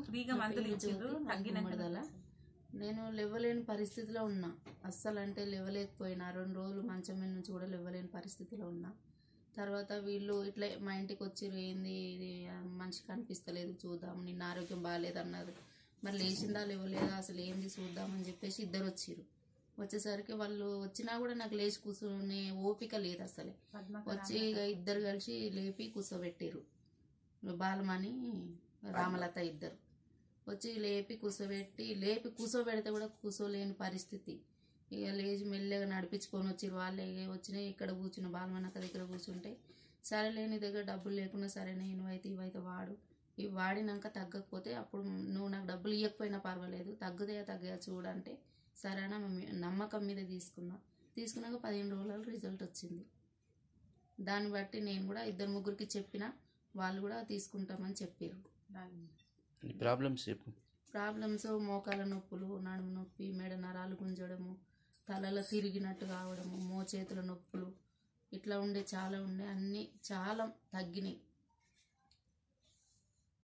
ఫ్రీగా మందులు పేరు ఇచ్చిండ్రు జ్యోతి, తగ్గినాక గుమ్మడిదల. నేను లేవలేని పరిస్థితిలో ఉన్నా అస్సలు అంటే లేవలేకపోయినా రెండు రోజులు మంచం మీద నుంచి కూడా లేవలేని పరిస్థితిలో ఉన్నా తర్వాత వీళ్ళు ఇట్లా మా ఇంటికి వచ్చిర్రు ఏంది ఇది మనిషి కనిపిస్తలేదు చూద్దాం నిన్న ఆరోగ్యం బాగాలేదు అన్నారు మరి లేచిందా లేవలేదా అసలు ఏంది చూద్దామని చెప్పేసి ఇద్దరు వచ్చిర్రు వచ్చేసరికి వాళ్ళు వచ్చినా కూడా నాకు లేచి కూర్చునే ఓపిక లేదు అసలే వచ్చి ఇక ఇద్దరు కలిసి లేపి కూర్చోబెట్టిర్రు బాలమని రామలత ఇద్దరు వచ్చి లేపి కూర్చోబెట్టి లేపి కూర్చోబెడితే కూడా కూర్చోలేని పరిస్థితి ఇక లేచి మెల్లగా నడిపించుకొని వచ్చి వాళ్ళే వచ్చినాయి ఇక్కడ కూర్చున్న బాలమన్నక్క దగ్గర కూర్చుంటే సరేలే నీ దగ్గర డబ్బులు లేకున్నా సరే నేను అయితే ఇవైతే వాడు ఇవి వాడినాక తగ్గకపోతే అప్పుడు నువ్వు నాకు డబ్బులు ఇవ్వకపోయినా పర్వాలేదు తగ్గుతాయా తగ్గయా చూడంటే సరే అని ఆమె మీ- నమ్మకం మీద తీసుకున్నా తీసుకున్నాక పదిహేను రోజులలో రిజల్ట్ వచ్చింది దాన్ని బట్టి నేను కూడా ఇద్దరు ముగ్గురికి చెప్పిన వాళ్ళు కూడా తీసుకుంటామని చెప్పారు నీ ప్రాబ్లమ్స్ చెప్పు ప్రాబ్లమ్స్ మోకాల నొప్పులు నడుము నొప్పి మెడ నరాలు గుంజడము తలలో తిరిగినట్టు కావడము మోచేతుల నొప్పులు ఇట్లా ఉండే చాలా ఉండే అన్నీ చాలా తగ్గినాయి